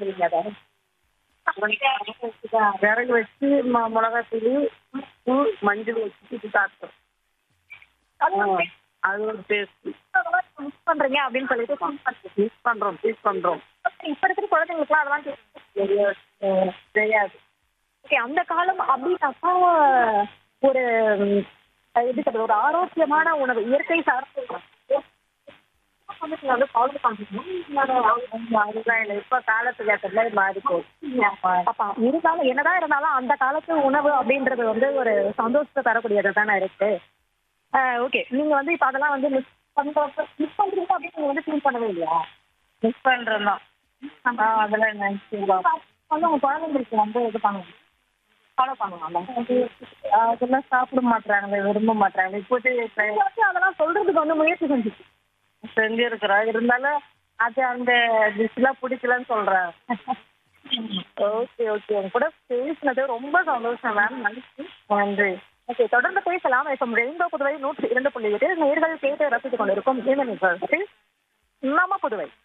சாப்பிடுவீங்க அதை விறகு வச்சு ம- மிளகாத்தூள் உப்பு மஞ்சள் வச்சு சாப்பிட்டோம் அது ஒரு டேஸ்ட் மிஸ் பண்றீங்க அப்படின்னு சொல்லிட்டு பீஸ் பண்றோம் பீஸ் பண்றோம் இப்ப இருக்கிற குழந்தைங்களுக்குலாம் அதெல்லாம் தெரியாது. தெரியாது ஓகே அந்த காலம் அப்படின்னாக்கா ஒரு ம், எப்படி சொல்றது ஒரு ஆரோக்கியமான உணவு இயற்கை சார்ந்த உணவு. வந்து நீங்க வந்து follow பண்றீங்களா? அதுதான் இல்லை இப்ப காலத்துக்கு ஏற்ற மாதிரி மாறி போகுது அப்ப இருந்தாலும் என்னதான் இருந்தாலும் அந்த காலத்து உணவு அப்படின்றது வந்து ஒரு சந்தோஷத்தை தரக்கூடியது தானே இருக்கு ஓகே நீங்க வந்து இப்ப அதெல்லாம் வந்து மிஸ் பண்றப்ப மிஸ் பண்றீங்க அப்படின்னு நீங்க வந்து ஃபீல் பண்ணவே இல்லையா மிஸ் பண்றோம் தான் அதெல்லாம் நினைச்சு வந்து உங்க குழந்தைங்களுக்கு வந்து இது பண்ணுங்க ஃபாலோ பண்ணுவாங்க அதெல்லாம் சாப்பிட மாட்டாங்களே விரும்ப மாட்டாங்களே இப்போதைக்கு அதெல்லாம் சொல்றதுக்கு வந்து முயற்சி செஞ்சு செஞ்சிருக்கிறோம் இருந்தாலும் அது அந்த டிஷ்லாம் பிடிக்கலன்னு சொல்றேன் ஓகே ஓகே உங்க கூட பேசினது ரொம்ப சந்தோஷம் மேம் நன்றி நன்றி ஓகே தொடர்ந்து பேசலாம் இப்போ ரெயின்போ புதுவை நூற்றி இரண்டு புள்ளி எட்டு நேர்கள் கேட்டு ரசித்துக் கொண்டிருக்கும் இந்த நிகழ்ச்சி நம்ம புதுவை